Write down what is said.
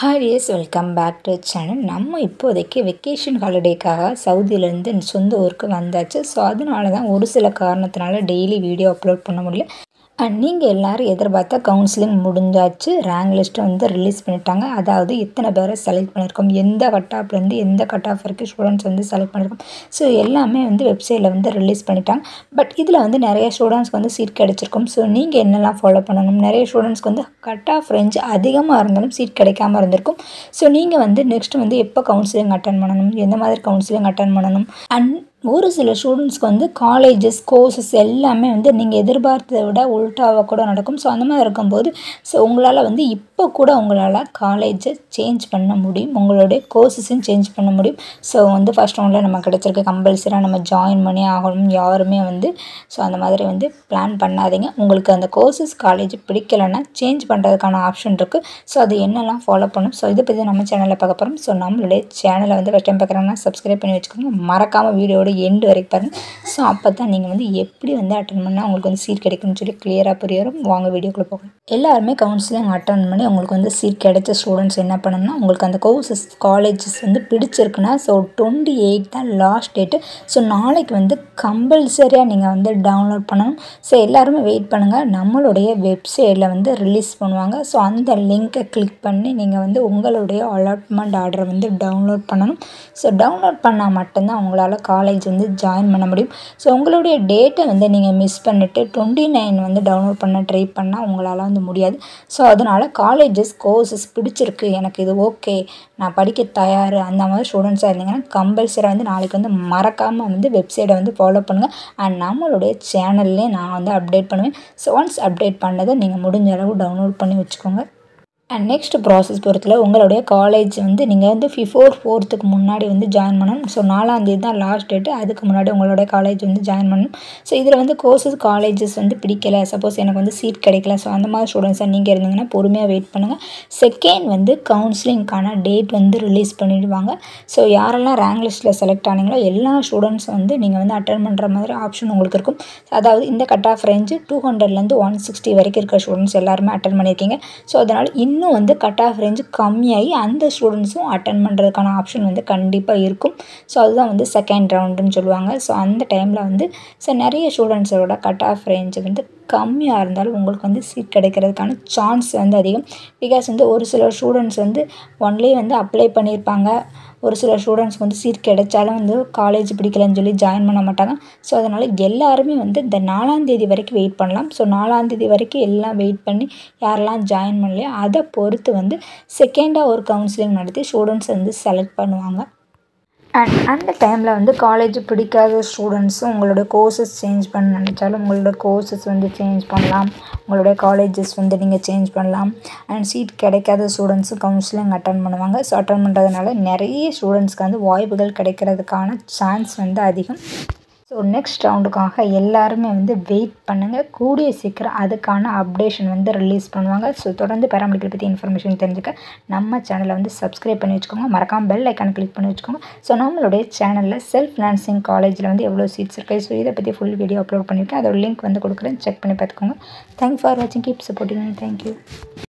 hi yes welcome back to channel நம்ம இப்போதைக்கு vacation ஹாலிடேக்காக சவுதியிலேருந்து சொந்த ஊருக்கு வந்தாச்சு ஸோ அதனால தான் ஒரு சில காரணத்தினால டெய்லி வீடியோ அப்லோட் பண்ண முடியல அண்ட் நீங்கள் எல்லோரும் எதிர்பார்த்த கவுன்சிலிங் முடிஞ்சாச்சு ரேங்க் லிஸ்ட்டை வந்து ரிலீஸ் பண்ணிட்டாங்க அதாவது எத்தனை பேரை செலக்ட் பண்ணியிருக்கோம் எந்த கட் ஆஃப்லேருந்து எந்த கட் ஆஃப் வரைக்கும் ஸ்டூடெண்ட்ஸ் வந்து செலக்ட் பண்ணியிருக்கோம் ஸோ எல்லாமே வந்து வெப்சைட்டில் வந்து ரிலீஸ் பண்ணிட்டாங்க பட் இதில் வந்து நிறைய ஸ்டூடெண்ட்ஸ்க்கு வந்து சீட் கிடச்சிருக்கும் ஸோ நீங்கள் என்னெல்லாம் ஃபாலோ பண்ணணும் நிறைய ஸ்டூடெண்ட்ஸ்க்கு வந்து கட் ஆஃப் ரேஞ்ச் அதிகமாக இருந்தாலும் சீட் கிடைக்காம இருந்திருக்கும் ஸோ நீங்கள் வந்து நெக்ஸ்ட் வந்து எப்போ கவுன்சிலிங் அட்டன் பண்ணணும் எந்த மாதிரி கவுன்சிலிங் அட்டன் பண்ணணும் அண்ட் ஒரு சில ஸ்டூடெண்ட்ஸ்க்கு வந்து காலேஜஸ் கோர்சஸ் எல்லாமே வந்து நீங்கள் எதிர்பார்த்ததை விட உல்ட்டாவாக கூட நடக்கும் ஸோ அந்த மாதிரி இருக்கும்போது ஸோ உங்களால் வந்து இப்போ கூட உங்களால் காலேஜை சேஞ்ச் பண்ண முடியும் உங்களுடைய கோர்சஸையும் சேஞ்ச் பண்ண முடியும் ஸோ வந்து ஃபஸ்ட் ரவுண்டில் நம்ம கிடச்சிருக்க கம்பல்சரியாக நம்ம ஜாயின் பண்ணி ஆகணும் யாருமே வந்து ஸோ அந்த மாதிரி வந்து பிளான் பண்ணாதீங்க உங்களுக்கு அந்த கோர்சஸ் காலேஜ் பிடிக்கலைன்னா சேஞ்ச் பண்ணுறதுக்கான ஆப்ஷன் இருக்குது ஸோ அது என்னெல்லாம் ஃபாலோ பண்ணும் ஸோ இதை பற்றி நம்ம சேனலில் பார்க்க போகிறோம் ஸோ நம்மளுடைய சேனலை வந்து ஃபஸ்ட் டைம் பார்க்குறாங்கன்னா சப்ஸ்கிரைப் பண்ணி வச்சுக்கோங்க மறக்காமல் வீடியோட எண்டு வரைக்கும் பாருங்கள் ஸோ அப்போ தான் நீங்கள் வந்து எப்படி வந்து அட்டன் பண்ணால் உங்களுக்கு வந்து சீட் கிடைக்கும்னு சொல்லி கிளியராக புரிய வரும் வாங்க வீடியோக்குள்ளே போகலாம் எல்லாருமே கவுன்சிலிங் அட்டன் பண்ணி உங்களுக்கு வந்து சீட் கிடைச்ச ஸ்டூடெண்ட்ஸ் என்ன பண்ணணும்னா உங்களுக்கு அந்த கோர்சஸ் காலேஜஸ் வந்து பிடிச்சிருக்குன்னா ஸோ டுவெண்ட்டி எயிட் தான் லாஸ்ட் டேட்டு ஸோ நாளைக்கு வந்து கம்பல்சரியாக நீங்கள் வந்து டவுன்லோட் பண்ணணும் ஸோ எல்லாருமே வெயிட் பண்ணுங்கள் நம்மளுடைய வெப்சைட்டில் வந்து ரிலீஸ் பண்ணுவாங்க ஸோ அந்த லிங்க்கை கிளிக் பண்ணி நீங்கள் வந்து உங்களுடைய அலாட்மெண்ட் ஆர்டரை வந்து டவுன்லோட் பண்ணணும் ஸோ டவுன்லோட் பண்ணால் மட்டும்தான் உங்களால் காலேஜ் வந்து ஜாயின் பண்ண முடியும் ஸோ உங்களுடைய டேட்டை வந்து நீங்கள் மிஸ் பண்ணிவிட்டு டுவெண்ட்டி நைன் வந்து டவுன்லோட் பண்ண ட்ரை பண்ணால் உங்களால் வந்து முடியாது ஸோ அதனால் காலேஜஸ் கோர்சஸ் பிடிச்சிருக்கு எனக்கு இது ஓகே நான் படிக்க தயார் அந்த மாதிரி ஸ்டூடெண்ட்ஸாக இருந்தீங்கன்னா கம்பல்சரியாக வந்து நாளைக்கு வந்து மறக்காமல் வந்து வெப்சைட்டை வந்து ஃபாலோ பண்ணுங்கள் அண்ட் நம்மளுடைய சேனல்லே நான் வந்து அப்டேட் பண்ணுவேன் ஸோ ஒன்ஸ் அப்டேட் பண்ணதை நீங்கள் முடிஞ்ச அளவு டவுன்லோட் பண்ணி வச்சுக்கோங்க அண்ட் நெக்ஸ்ட் ப்ராசஸ் பொறுத்தில் உங்களுடைய காலேஜ் வந்து நீங்கள் வந்து ஃபிஃபோர் ஃபோர்த்துக்கு முன்னாடி வந்து ஜாயின் பண்ணணும் ஸோ நாலாந்தேதி தான் லாஸ்ட் டேட்டு அதுக்கு முன்னாடி உங்களுடைய காலேஜ் வந்து ஜாயின் பண்ணணும் ஸோ இதில் வந்து கோர்சஸ் காலேஜஸ் வந்து பிடிக்கல சப்போஸ் எனக்கு வந்து சீட் கிடைக்கல ஸோ அந்த மாதிரி ஸ்டூடெண்ட்ஸாக நீங்கள் இருந்தீங்கன்னா பொறுமையாக வெயிட் பண்ணுங்கள் செகண்ட் வந்து கவுன்சிலிங்க்கான டேட் வந்து ரிலீஸ் பண்ணிடுவாங்க ஸோ யாரெல்லாம் ரேங்க் லிஸ்ட்டில் செலக்ட் ஆனீங்களோ எல்லா ஸ்டூடெண்ட்ஸும் வந்து நீங்கள் வந்து அட்டன் பண்ணுற மாதிரி ஆப்ஷன் உங்களுக்கு இருக்கும் அதாவது இந்த கட் ஆஃப் ரேஞ்சு டூ ஹண்ட்ரட்லேருந்து ஒன் சிக்ஸ்டி வரைக்கும் இருக்கிற ஸ்டூடெண்ட்ஸ் எல்லாருமே அட்டன் பண்ணியிருக்கீங்க ஸோ அதனால் இன்னும் இன்னும் வந்து கட் ஆஃப் ரேஞ்சு கம்மியாகி அந்த ஸ்டூடெண்ட்ஸும் அட்டன் பண்ணுறதுக்கான ஆப்ஷன் வந்து கண்டிப்பாக இருக்கும் ஸோ அதுதான் வந்து செகண்ட் ரவுண்டுன்னு சொல்லுவாங்க ஸோ அந்த டைமில் வந்து ஸோ நிறைய ஸ்டூடெண்ட்ஸோட கட் ஆஃப் ரேஞ்சு வந்து கம்மியாக இருந்தாலும் உங்களுக்கு வந்து சீட் கிடைக்கிறதுக்கான சான்ஸ் வந்து அதிகம் பிகாஸ் வந்து ஒரு சில ஸ்டூடெண்ட்ஸ் வந்து ஒன்லி வந்து அப்ளை பண்ணியிருப்பாங்க ஒரு சில ஸ்டூடெண்ட்ஸ்க்கு வந்து சீட் கிடைச்சாலும் வந்து காலேஜ் பிடிக்கலன்னு சொல்லி ஜாயின் பண்ண மாட்டாங்க ஸோ அதனால் எல்லாருமே வந்து இந்த நாலாந்தேதி வரைக்கும் வெயிட் பண்ணலாம் ஸோ நாலாந்தேதி வரைக்கும் எல்லாம் வெயிட் பண்ணி யாரெல்லாம் ஜாயின் பண்ணலையோ அதை பொறுத்து வந்து செகண்டாக ஒரு கவுன்சிலிங் நடத்தி ஸ்டூடெண்ட்ஸ் வந்து செலக்ட் பண்ணுவாங்க அண்ட் அந்த டைமில் வந்து காலேஜ் பிடிக்காத ஸ்டூடெண்ட்ஸும் உங்களோட கோர்சஸ் சேஞ்ச் பண்ண நினச்சாலும் உங்களோட கோர்சஸ் வந்து சேஞ்ச் பண்ணலாம் உங்களுடைய காலேஜஸ் வந்து நீங்கள் சேஞ்ச் பண்ணலாம் அண்ட் சீட் கிடைக்காத ஸ்டூடெண்ட்ஸும் கவுன்சிலிங் அட்டன் பண்ணுவாங்க ஸோ அட்டன் பண்ணுறதுனால நிறைய ஸ்டூடெண்ட்ஸ்க்கு வந்து வாய்ப்புகள் கிடைக்கிறதுக்கான சான்ஸ் வந்து அதிகம் ஸோ நெக்ஸ்ட் ரவுண்டுக்காக எல்லாருமே வந்து வெயிட் பண்ணுங்கள் கூடிய சீக்கிரம் அதுக்கான அப்டேஷன் வந்து ரிலீஸ் பண்ணுவாங்க ஸோ தொடர்ந்து பேராமெடிக்கல் பற்றி இன்ஃபர்மேஷன் தெரிஞ்சுக்க நம்ம சேனலை வந்து சப்ஸ்கிரைப் பண்ணி வச்சுக்கோங்க மறக்காமல் பெல் ஐக்கான கிளிக் பண்ணி வச்சுக்கோங்க ஸோ நம்மளுடைய சேனலில் செல்ஃப் ஃபினான்சிங் காலேஜில் வந்து எவ்வளோ சீட்ஸ் இருக்குது ஸோ இதை பற்றி ஃபுல் வீடியோ அப்லோட் பண்ணியிருக்கேன் அதோட லிங்க் வந்து கொடுக்குறேன் செக் பண்ணி பார்த்துக்கோங்க தேங்க்ஸ் ஃபார் வாட்சிங் கீப் சப்போர்ட்டிங் தேங்க்யூ